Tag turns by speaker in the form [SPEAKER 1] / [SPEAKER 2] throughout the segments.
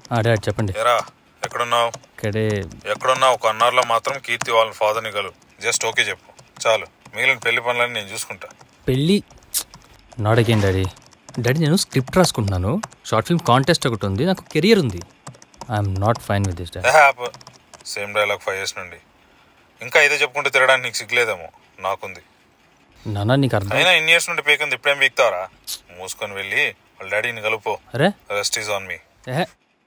[SPEAKER 1] Dad చెప్పండి
[SPEAKER 2] ఎరా ఎక్కడున్నావు
[SPEAKER 1] ఇక్కడే
[SPEAKER 2] ఎక్కడున్నావు ఒక అన్నార్లో మాత్రం కీర్తి వాళ్ళ ఫాదర్ని కలు జస్ట్ ఓకే చెప్పు చాలు మిగిలిన పెళ్లి పనులన్నీ నేను చూసుకుంటా
[SPEAKER 1] పెళ్ళి నాడకేం డాడీ డాడీ నేను స్క్రిప్ట్ రాసుకుంటున్నాను షార్ట్ ఫిల్మ్ కాంటెస్ట్ ఒకటి ఉంది నాకు కెరియర్ ఉంది I'm not fine with this dad
[SPEAKER 2] హ్యాప్ సేమ్ డైలాగ్ ఫైవ్ ఇయర్స్ నుండి ఇంకా ఇదే చెప్పుకుంటే తిరగడానికి నీకు సిగ్గులేదేమో నాకుంది
[SPEAKER 1] నాన్న నీకు అర్థం
[SPEAKER 2] అయినా ఇన్ని ఇయర్స్ నుండి పీకంది ఇప్పుడేం పీకుతావరా మూసుకొని వెళ్ళి వాళ్ళ డాడీని కలుపు
[SPEAKER 1] అరే
[SPEAKER 2] రెస్ట్ ఈజ్ ఆన్ మీ
[SPEAKER 1] ఏహే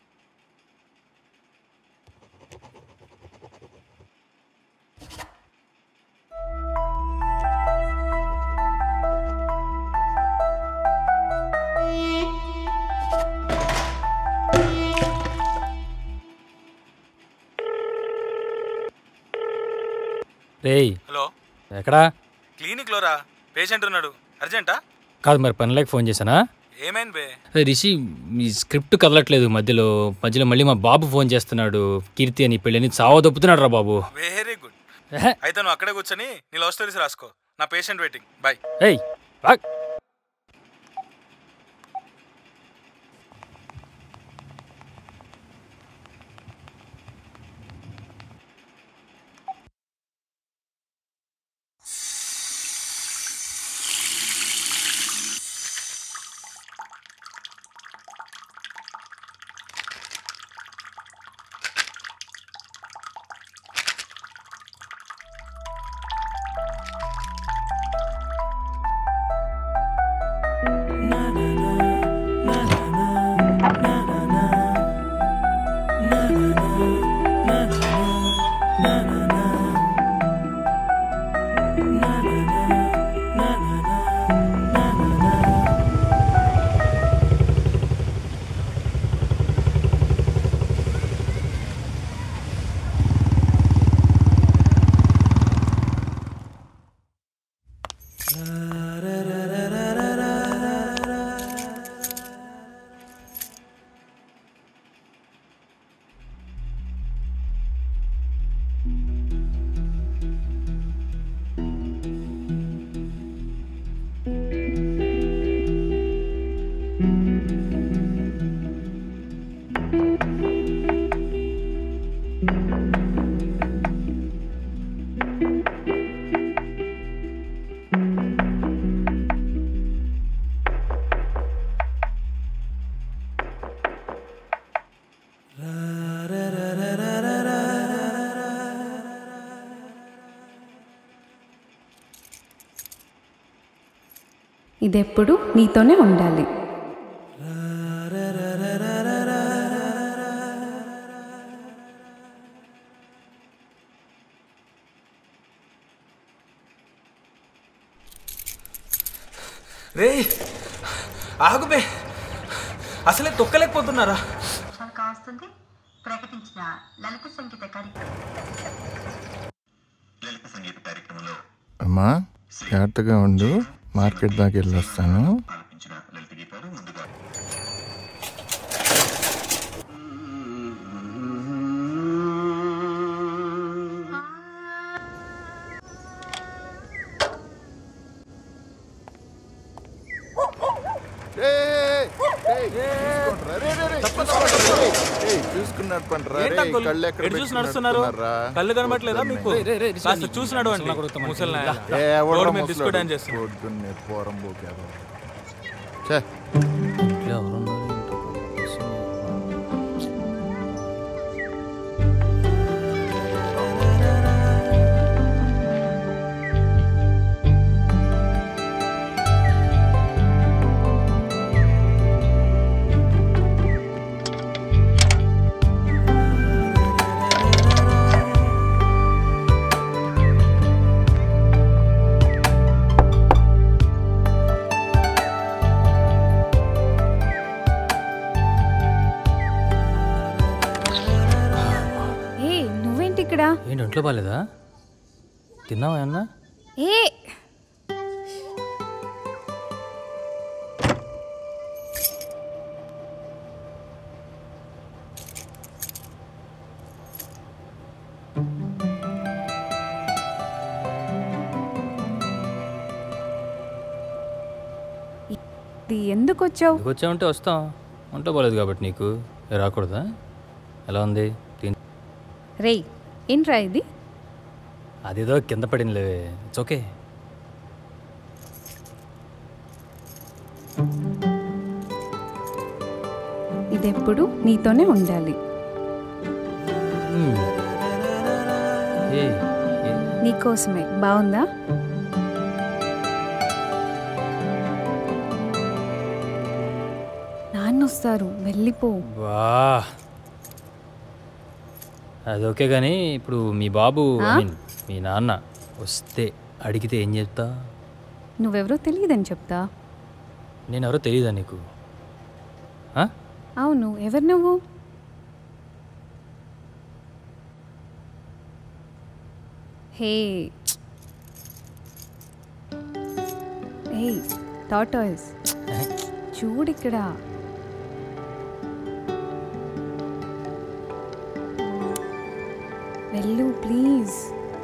[SPEAKER 1] రేయ్
[SPEAKER 3] హలో
[SPEAKER 1] ఎక్కడా
[SPEAKER 3] క్లినిక్లో రా పేషెంట్ ఉన్నాడు అర్జెంటా
[SPEAKER 1] కాదు మరి పనిలోకి ఫోన్ చేశానా
[SPEAKER 3] ఏమైంది బే
[SPEAKER 1] అదే రిషి మీ స్క్రిప్ట్ కదలట్లేదు మధ్యలో మధ్యలో మళ్ళీ మా బాబు ఫోన్ చేస్తున్నాడు కీర్తి అని పెళ్ళని చావ దొప్పుతున్నాడు రా బాబు
[SPEAKER 3] వెరీ గుడ్
[SPEAKER 1] ఏహే,
[SPEAKER 3] అయితే నువ్వు అక్కడే కూర్చొని నీ లవ్ స్టోరీస్ రాసుకో నా పేషెంట్ వెయిటింగ్ బాయ్
[SPEAKER 1] ఏయ్ వాక్.
[SPEAKER 4] ఇదెప్పుడు నీతోనే ఉండాలి
[SPEAKER 3] రే ఆగుబే అసలే తొక్కలేకపోతున్నారా
[SPEAKER 5] వర్షాలు కావస్తుంది ప్రకటించిన లలిత సంగీత కార్యక్రమం
[SPEAKER 6] అమ్మా జాగ్రత్తగా ఉండు మార్కెట్ దాకా వెళ్ళొస్తాను చూసుకున్నాడు పంటరా
[SPEAKER 3] ఏంటి అంకుల్? ఎటు చూసి నడుస్తున్నారు కళ్ళు కనబట్లేదా మీకు కాస్త చూసి నడవండి ముసలి నాయన. రోడ్డు మీద డిస్కో డాన్స్ చేస్తున్నారు.
[SPEAKER 6] పొద్దున్నే పోరం పోకేదో ఛే
[SPEAKER 1] ఇలా ఎవరున్నారు ఏంటో.
[SPEAKER 4] ఏ నువ్వేంటి ఇక్కడ
[SPEAKER 1] ఏంటి ఒంట్లో బాగాలేదా తిన్నావా అన్నా
[SPEAKER 4] ఏ ఇది ఎందుకు వచ్చావు
[SPEAKER 1] వచ్చావంటే వస్తాం ఒంట్లో బాగాలేదు కాబట్టి నీకు రాకూడదా ఎలా ఉంది తిన్
[SPEAKER 4] రేయ్ ఏంట్రా ఇది
[SPEAKER 1] అదేదో కింద పడిందిలే ఇట్స్ ఓకే
[SPEAKER 4] ఇదెప్పుడు నీతోనే ఉండాలి
[SPEAKER 1] ఏ ఏ
[SPEAKER 4] నీకోసమే బాగుందా నాన్న వస్తారు వెళ్ళిపో
[SPEAKER 1] వా అది ఓకే కానీ ఇప్పుడు మీ బాబు ఐ
[SPEAKER 4] ఆ?
[SPEAKER 1] మీన్ మీ నాన్న వస్తే అడిగితే ఏం చెప్తా
[SPEAKER 4] నువ్వెవరో తెలియదని చెప్తా
[SPEAKER 1] నేను ఎవరో తెలియదా నీకు ఆ?
[SPEAKER 4] అవును ఎవరు నువ్వు హే హే టాటాయిస్ చూడిక్కడ వెళ్ళు please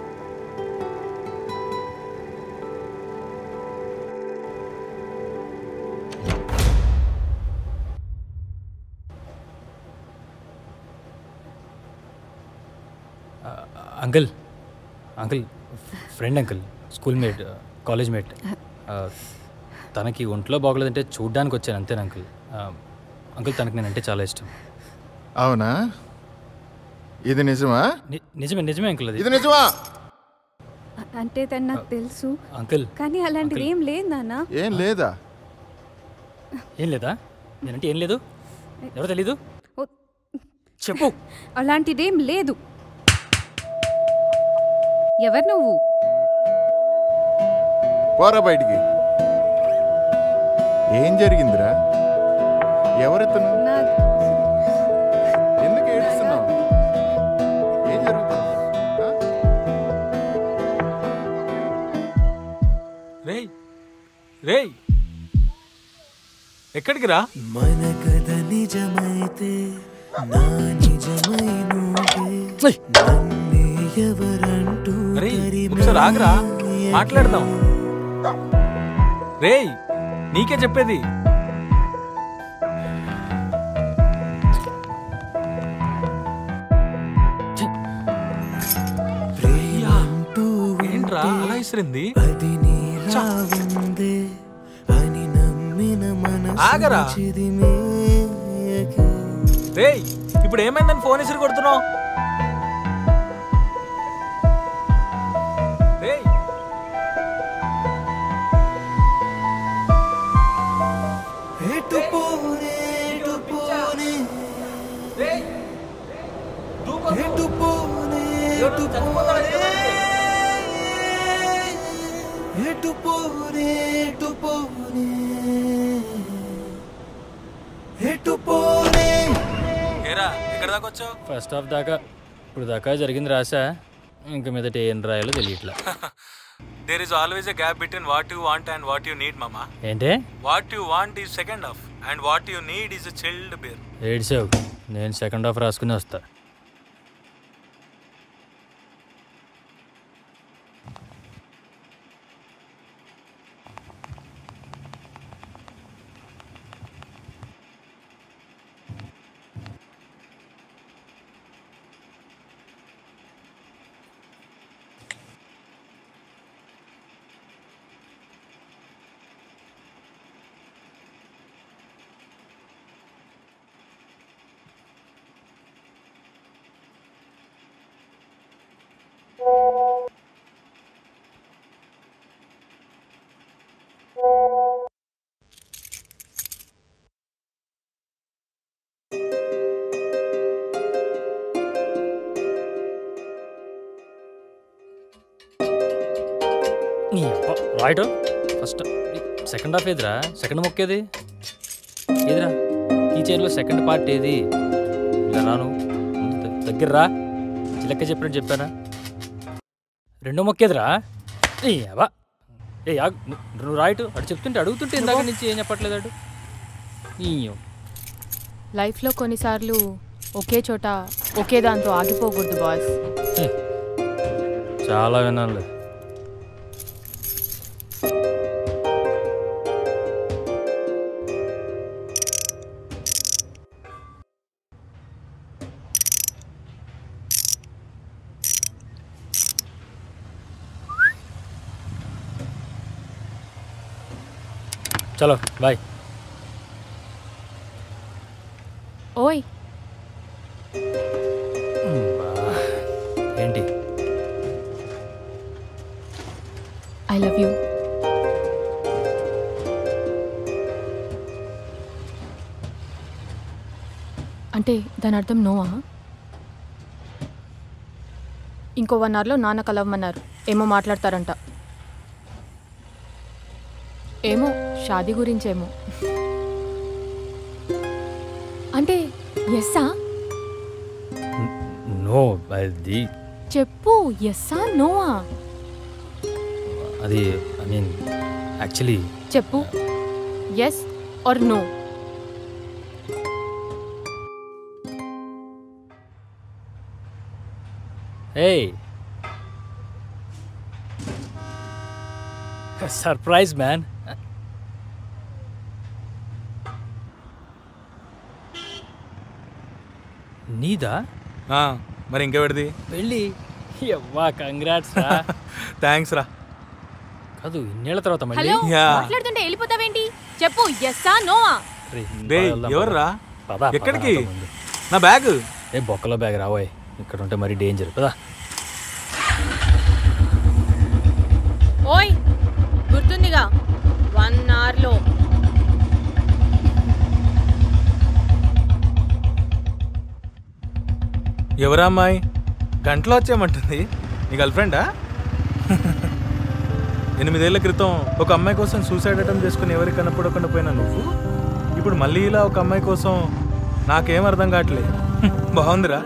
[SPEAKER 1] uncle uncle friend uncle school mate college mate తనకి ఒంట్లో బాగోలేదంటే చూడ్డానికి వచ్చాను అంతేనా అంకుల్ ఆ, అంకుల్ తనకి నేనంటే చాలా ఇష్టం
[SPEAKER 6] అవునా ఇది నిజమా
[SPEAKER 1] ని- నిజమే నిజమే అంకుల్ అది
[SPEAKER 6] ఇది నిజమా
[SPEAKER 4] అ- అంటే తను నాకు తెలుసు
[SPEAKER 1] అంకుల్
[SPEAKER 4] కానీ అలాంటిది ఏం లేదు నాన్న
[SPEAKER 6] ఏం లేదా
[SPEAKER 1] ఏం లేదా నేనంటే ఏం లేదు ఎవరో తెలీదు
[SPEAKER 4] ఓ,
[SPEAKER 1] చెప్పు
[SPEAKER 4] అలాంటిదేం లేదు ఎవరు నువ్వు
[SPEAKER 6] పోరా బయటికి ఏం జరిగిందిరా ఎవరితను
[SPEAKER 4] నా
[SPEAKER 6] ఎందుకు ఏడుస్తున్నావు ఏం జరుగుతుంది ఆ?
[SPEAKER 3] రేయ్ రేయ్ ఎక్కడికి రా
[SPEAKER 7] మన కథ నిజమైతే నా నిజమై నువ్వే నన్నే ఎవరంటూ
[SPEAKER 3] అరే ఒకసారి ఆగరా మాట్లాడదాం రేయ్ నీకే చెప్పేది
[SPEAKER 7] ప్రేమంటూ
[SPEAKER 3] ఏంట్రా అలా ఇసిరింది
[SPEAKER 7] అది నీలా ఉందే అని నమ్మిన
[SPEAKER 3] ఆగరా.
[SPEAKER 7] మనసు చిదిమేయకే
[SPEAKER 3] రేయ్ ఇప్పుడు ఏమైందని ఫోన్ ఇసిరి కొడుతున్నావు రేయ్
[SPEAKER 7] ఎటు పోనే ఎటు పోనే
[SPEAKER 3] రేయ్
[SPEAKER 7] ఎటు పోనే ఎటు పోనే ఎటు పోనే ఎటు పోనే ఎటు పోనే
[SPEAKER 3] ఏరా ఎక్కడ దాకా వచ్చావు
[SPEAKER 1] ఫస్ట్ హాఫ్ దాకా ఇప్పుడు దాకా జరిగింది రాసా ఇంక మీదట ఏం రాయాలో తెలియట్లా
[SPEAKER 3] there is always a gap between what you want and what you need మామా
[SPEAKER 1] ఏంటే
[SPEAKER 3] what you want is second half and what you need is a chilled beer
[SPEAKER 1] ఏడ్సావు నేను సెకండ్ హాఫ్ రాసుకుని వస్తా నీ అబ్బా, రాయటం ఫస్ట్ సెకండ్ హాఫ్ ఏదిరా సెకండ్ మొక్క ఏది ఏదిరా ఈ చైన్లో సెకండ్ పార్ట్ ఏది ఇలా రాను ముందు ద- దగ్గర రా చిలక్క చెప్పినట్టు చెప్పానా రెండో మొక్క ఏదిరా ఏ అబ్బా ఏ ఆగు, ను- నువ్వు రాయటు అటు చెప్తుంటే అడుగుతుంటే ఇందాక నుంచి ఏం చెప్పట్లేదు అటు ఈ
[SPEAKER 8] లైఫ్లో కొన్నిసార్లు ఒకే చోట ఒకే దాంతో ఆగిపోకూడదు బాస్
[SPEAKER 1] చాలా వినాలి చలో బాయ్
[SPEAKER 8] ఓయ్
[SPEAKER 1] ఏంటి
[SPEAKER 8] ఐ లవ్ యూ అంటే దాని అర్థం నోవా ఇంకో వన్ అవర్లో నాన్న కలవమన్నారు ఏమో మాట్లాడతారంట ఏమో షాదీ గురించేమో అంటే ఎస్సా
[SPEAKER 1] నో అది
[SPEAKER 8] చెప్పు ఎస్సా నోవా
[SPEAKER 1] అది ఐ మీన్ యాక్చువల్లీ
[SPEAKER 8] చెప్పు yes or no
[SPEAKER 1] Hey. Surprise man నీదా
[SPEAKER 3] ఆ, మరి ఇంకెవరిది
[SPEAKER 1] వెళ్ళి ఎవ్వా కంగ్రాట్స్ రా
[SPEAKER 3] థ్యాంక్స్ రా
[SPEAKER 1] కాదు ఇన్నేళ్ల తర్వాత మళ్ళీ
[SPEAKER 8] హలో
[SPEAKER 3] యా.
[SPEAKER 8] మాట్లాడుతుంటే వెళ్ళిపోతావేంటి చెప్పు ఎస్సా నోవా
[SPEAKER 1] రే,
[SPEAKER 3] డే
[SPEAKER 1] పద వెళ్దాం,
[SPEAKER 3] ఎవర్రా
[SPEAKER 1] పద, పద,
[SPEAKER 3] ఎక్కడికి
[SPEAKER 1] నాతో ముందు.
[SPEAKER 3] నా బ్యాగ్
[SPEAKER 1] ఏ బొక్కలో బ్యాగ్ రావోయ్ ఇక్కడ ఉంటే మరీ డేంజర్ పదా
[SPEAKER 8] ఓయ్ గుర్తుందిగా వన్ అవర్లో
[SPEAKER 3] ఎవరా అమ్మాయి గంటలో వచ్చేయమంటుంది నీ గర్ల్ ఫ్రెండా ఎనిమిదేళ్ల క్రితం ఒక అమ్మాయి కోసం సూసైడ్ అటెంప్ట్ చేసుకుని ఎవరికి కనపడకుండా పోయినా నువ్వు ఇప్పుడు మళ్ళీ ఇలా ఒక అమ్మాయి కోసం నాకేం అర్థం కావట్లేదు బాగుందిరా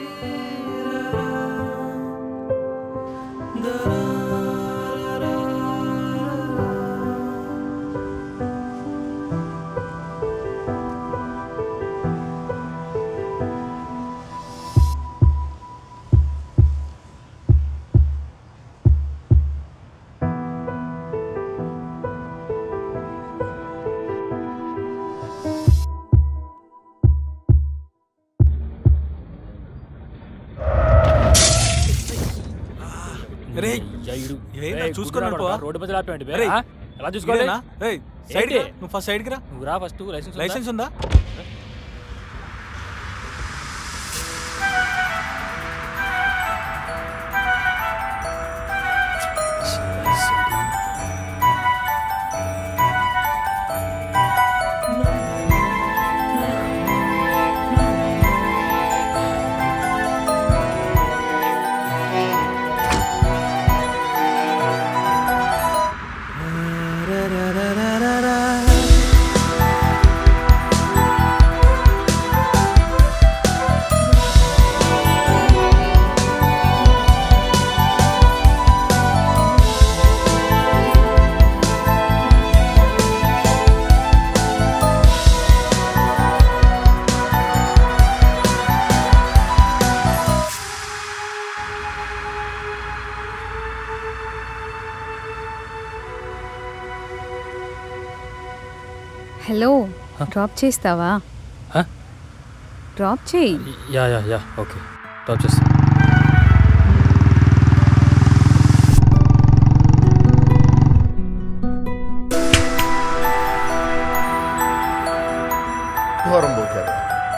[SPEAKER 3] రే
[SPEAKER 1] అయ్యడు.
[SPEAKER 3] ఏంట్రా,
[SPEAKER 1] ఏయ్,
[SPEAKER 3] చూసుకొని
[SPEAKER 1] గుడ్డురా
[SPEAKER 3] నడపవా?
[SPEAKER 1] కొడకా, రోడ్డు మధ్యలో ఆపేయండి బే.
[SPEAKER 3] అరే,
[SPEAKER 1] ఆ? ఎలా చూసుకోవాలి
[SPEAKER 3] ఇదేనా? ఏయ్, సైడ్కి రా.
[SPEAKER 1] ఏంటి?
[SPEAKER 3] నువ్వు ఫస్ట్ సైడ్కి రా
[SPEAKER 1] నువ్వు రా ఫస్ట్ లైసెన్స్ ఉందా?
[SPEAKER 3] లైసెన్స్ ఉందా
[SPEAKER 4] హలో డ్రాప్ చేస్తావా
[SPEAKER 1] హ?
[SPEAKER 4] డ్రాప్ చేయి
[SPEAKER 1] యా యా యా ఓకే టాప్ చేస్తా
[SPEAKER 6] ఘోరం పోకారు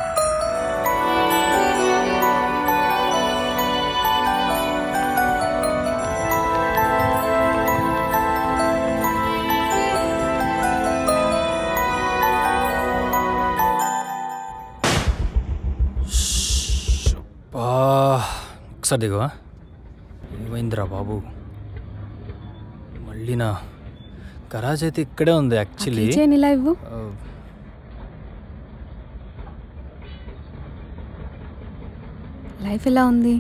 [SPEAKER 1] బా ఒకసారి దిగవా ఏమైందిరా బాబు మళ్ళీ నా గరాజ్ అయితే ఇక్కడే ఉంది యాక్చువల్లీ
[SPEAKER 4] చేయని ఇలా ఇవ్వు లైఫ్ ఎలా ఉంది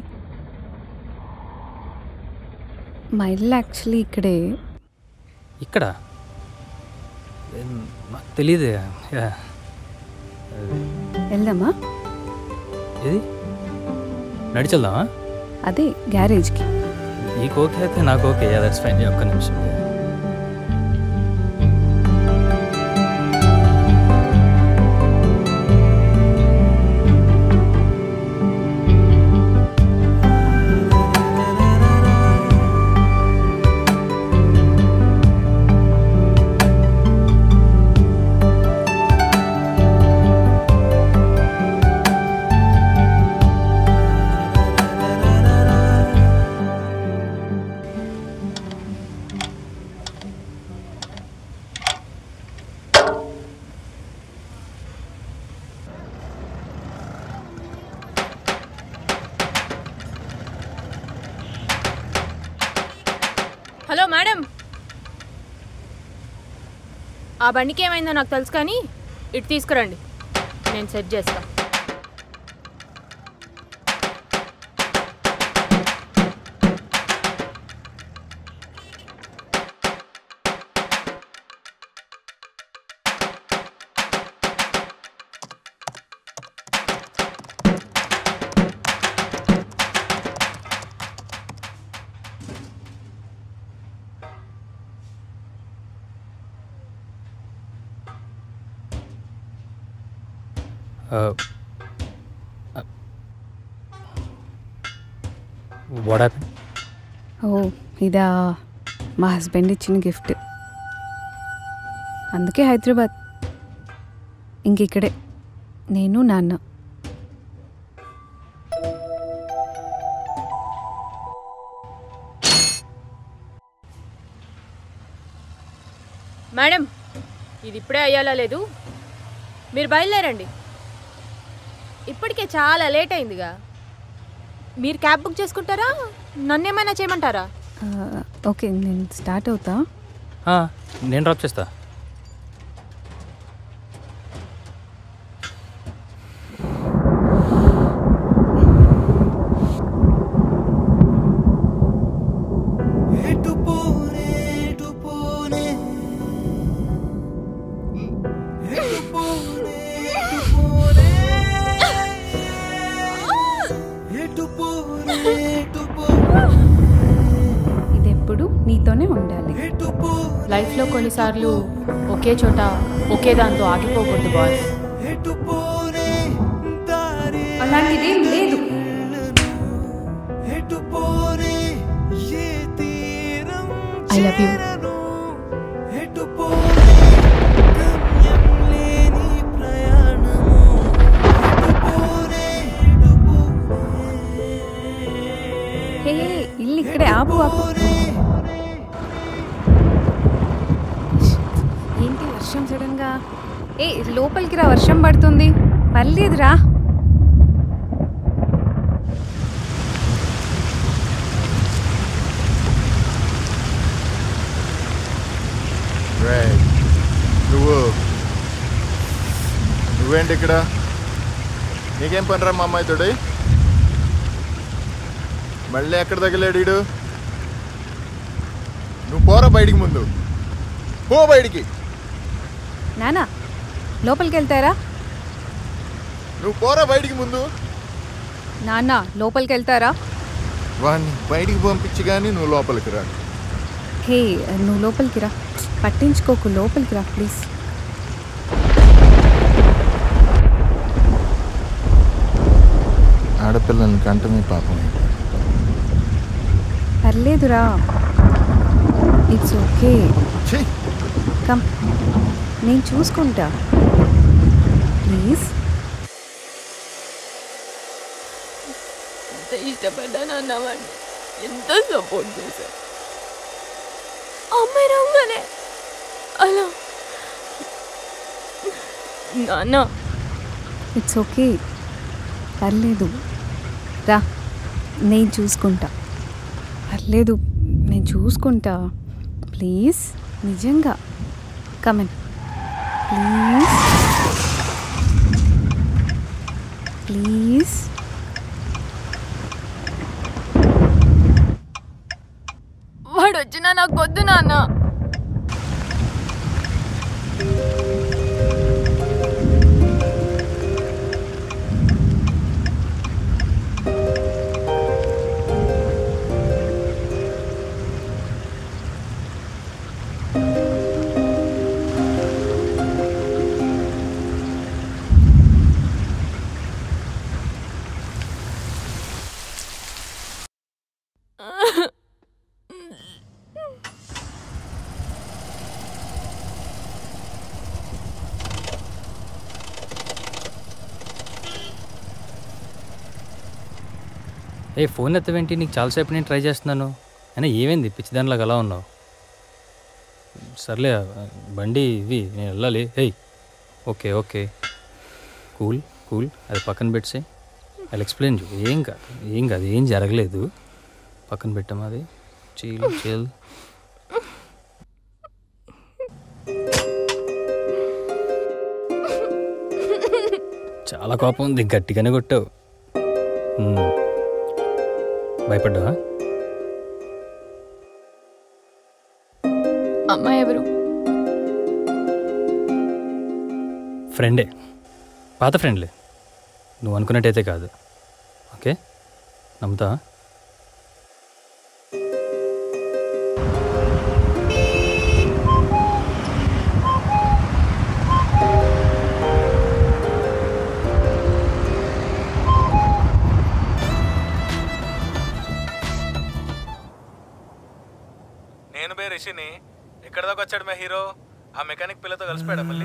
[SPEAKER 4] మా ఇల్లు యాక్చువల్లీ ఇక్కడే
[SPEAKER 1] ఇక్కడ ఏం, నాకు తెలియదే యా.
[SPEAKER 4] వెళ్దామా
[SPEAKER 1] ఏది నడిచెళ్దామా
[SPEAKER 4] అదే గ్యారేజ్కి
[SPEAKER 1] నీకు ఓకే అయితే నాకు ఓకే దట్స్ ఫైన్ ఒక్క నిమిషం
[SPEAKER 8] ఆ బండికి ఏమైందో నాకు తెలుసు కానీ ఇటు తీసుకురండి నేను సెట్ చేస్తా
[SPEAKER 1] వాట్ హ్యాపెన్
[SPEAKER 4] ఓ ఇదా మా హస్బెండ్ ఇచ్చిన గిఫ్ట్ అందుకే హైదరాబాద్ ఇంక ఇక్కడే నేను నాన్న
[SPEAKER 8] మేడం ఇది ఇప్పుడే అయ్యాలా లేదు మీరు బయలుదేరండి ఇప్పటికే చాలా లేట్ అయిందిగా మీరు క్యాబ్ బుక్ చేసుకుంటారా నన్నేమైనా చేయమంటారా
[SPEAKER 4] ఆ, ఓకే నేను స్టార్ట్ అవుతా
[SPEAKER 1] నేను డ్రాప్ చేస్తా
[SPEAKER 7] ఎటు పోనే ఎటు పోనే ఎటు పోనే ఎటు పోనే ఎటు పోనే ఎటు పోనే
[SPEAKER 4] ఇదెప్పుడు నీతోనే ఉండాలి
[SPEAKER 7] ఎటు పోనే
[SPEAKER 8] లైఫ్లో కొన్నిసార్లు ఒకే చోట ఒకే దాంతో ఆగిపోకూడదు బాస్
[SPEAKER 7] ఎటు పోనే దారి
[SPEAKER 4] అలాంటిదేం లేదు
[SPEAKER 7] ఎటు పోనే ఏ తీరం
[SPEAKER 8] ఐ లవ్ యూ
[SPEAKER 7] చేరను ఎటు పోనే గమ్యం లేని ప్రయాణము ఎటు పోనే ఎటు పోనే
[SPEAKER 4] హే ఇల్లు ఇక్కడే ఆపు ఆపు ఏంటి వర్షం సడన్ గా ఏ లోపలికి రా వర్షం పడుతుంది పర్లేదురా
[SPEAKER 6] రేయ్, నువ్వు నువ్వేంటి ఇక్కడ నీకేం పనిరా మా అమ్మాయితోడి మళ్ళీ ఎక్కడ తగిలాడు ఈడు నువ్వు పోరా బయటికి ముందు పో బయటికి
[SPEAKER 4] నానా లోపలికి వెళ్తారా
[SPEAKER 6] నువ్వు పోరా బయటికి ముందు
[SPEAKER 4] నాన్న లోపలికి వెళ్తారా
[SPEAKER 6] వాడిని బయటికి పంపించి కానీ నువ్వు లోపలికి రా
[SPEAKER 4] హే నువ్వు లోపలికి రా పట్టించుకోకు లోపలికి రా ప్లీజ్
[SPEAKER 6] ఆడపిల్లల్ని కంటమే పాపం
[SPEAKER 4] పర్లేదురా ఇట్స్ ఓకే
[SPEAKER 6] ఛీ
[SPEAKER 4] కమ్ నేను చూసుకుంటా ప్లీజ్
[SPEAKER 8] ఎంత ఇష్టపడ్డాను అన్నవాడిని ఎంత సపోర్ట్ చేశాను అమ్మాయి రంగనే అలా నాన్న
[SPEAKER 4] ఇట్స్ ఓకే పర్లేదు రా నేను చూసుకుంటా పర్లేదు నేను చూసుకుంటా ప్లీజ్ నిజంగా కమన్ ప్లీజ్ ప్లీజ్
[SPEAKER 8] వాడు వచ్చినా నాకు వద్దు నాన్న
[SPEAKER 1] ఏ ఫోన్ ఎత్తవేంటి నీకు చాలాసేపు నేను ట్రై చేస్తున్నాను అయినా ఏమైంది పిచ్చిదానిలాగా అలా ఉన్నావు సర్లే బండి ఇవి నేను వెళ్ళాలి hey okay okay cool cool అది పక్కన పెట్టేసి అది ఎక్స్ప్లెయిన్ చూ ఏం కాదు ఏం కాదు ఏం జరగలేదు పక్కన పెట్టాము అది చీల్ చీల్ చాలా కోపం ఉంది గట్టిగానే కొట్టావు ఉమ్. భయపడ్డావా
[SPEAKER 4] అమ్మాయి ఎవరు
[SPEAKER 1] ఫ్రెండే పాత ఫ్రెండ్లే నువ్వు అనుకున్నట్టయితే కాదు ఓకే నమ్ముతావా
[SPEAKER 3] నేను బే రిషిని ఎక్కడ దాకా వచ్చాడు మా హీరో ఆ మెకానిక్ పిల్లతో కలిసిపోయాడా మళ్ళీ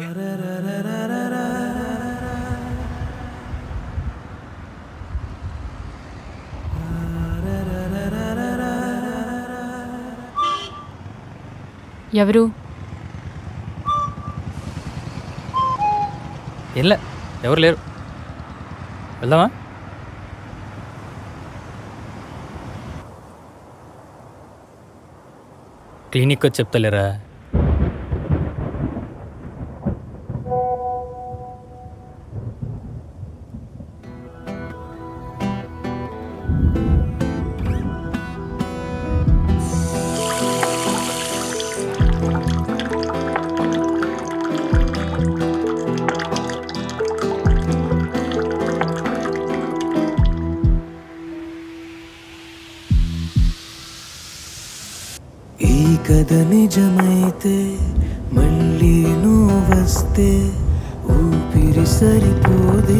[SPEAKER 4] ఎవరు
[SPEAKER 1] ఏంలే ఎవరు లేరు వెళ్దామా క్లినిక్ వచ్చి చెప్తలేరా
[SPEAKER 7] ఈ కథ నిజమైతే మళ్ళీ నువ్వు వస్తే ఊపిరి సరిపోదే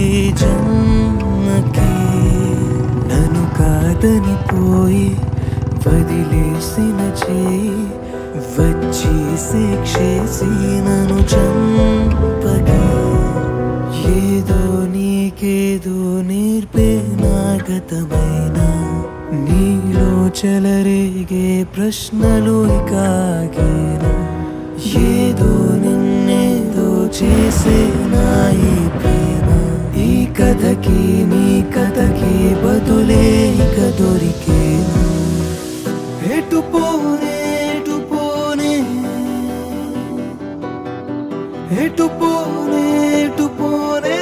[SPEAKER 7] జన్మకి నన్ను కాదని పోయి వదిలేసిన చేయి వచ్చి శిక్షేసి నన్ను చంపగా ఏదో నీకేదో నేర్పే నా గతమైన నీలో చెలరేగే ప్రశ్నలు కాగేనా ఏదో నిన్నేదో చేసే నా ఈ ప్రేమ ఈ కథకి నీ కథకి బదులే ఇక దొరికేనా ఎటు పోనే ఎటు పోనే ఎటు పోనే ఎటు పోనే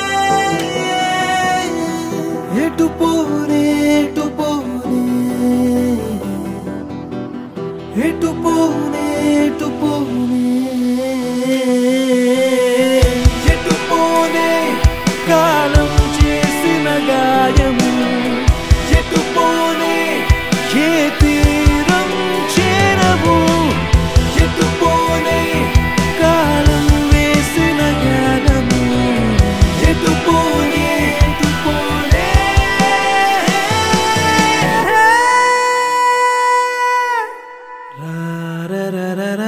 [SPEAKER 7] ఎటు పోనే ఎటు పోనే ఎటు పోనే ఎటు పోనే ఎటు పోనే కాలం చేసిన గాయము ఎటు పోనే ఏ తీరం చేరవు ఎటు పోనే కాలం వేసిన జ్ఞానము ఎటు పోనే ఎటు పోనే రా రా రా రా